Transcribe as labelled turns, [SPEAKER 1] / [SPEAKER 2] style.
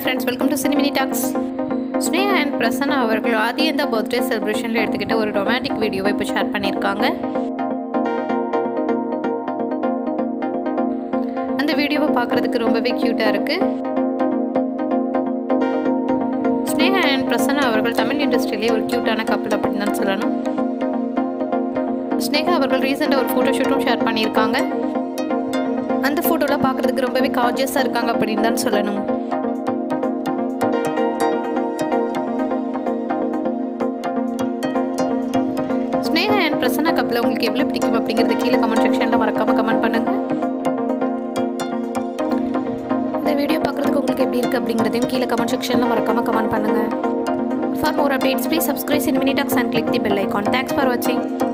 [SPEAKER 1] friends welcome to cinemini talks Sneha and Prasanna அவர்கள் ஆதி இந்த birthday செலிப்ரேஷனில் எடுத்துக்கிட்ட ஒரு ரொமான்டிக் வீடியோவை இப்போ ஷேர் பண்ணியிருக்காங்க அந்த வீடியோவை பார்க்குறதுக்கு ரொம்பவே க்யூட்டாக இருக்குது ஸ்னேகா அண்ட் பிரசன்னா அவர்கள் தமிழ் இண்டஸ்ட்ரியிலே ஒரு க்யூட்டான கப்பல் அப்படின்னு தான் சொல்லணும் ஸ்னேகா அவர்கள் ரீசெண்டாக ஒரு ஃபோட்டோ ஷூட்டும் ஷேர் பண்ணியிருக்காங்க அந்த ஃபோட்டோலாம் பார்க்குறதுக்கு ரொம்பவே கார்ஜியஸாக இருக்காங்க அப்படின்னு தான் சொல்லணும் ஸ்னேகா அண்ட் பிரசன்னா கப்பில் உங்களுக்கு எவ்வளோ பிடிக்கும் அப்படிங்கிறது கீழே கமெண்ட் செக்ஷனில் மறக்காமல் கமெண்ட் பண்ணுங்கள் இந்த வீடியோ பார்க்குறதுக்கு உங்களுக்கு எப்படி இருக்குது அப்படிங்கிறதையும் கீழே கமெண்ட் செக்ஷனில் மறக்காமல் கமெண்ட் பண்ணுங்கள் for more updates please subscribe in mini talks and click the bell icon thanks for வாட்சிங்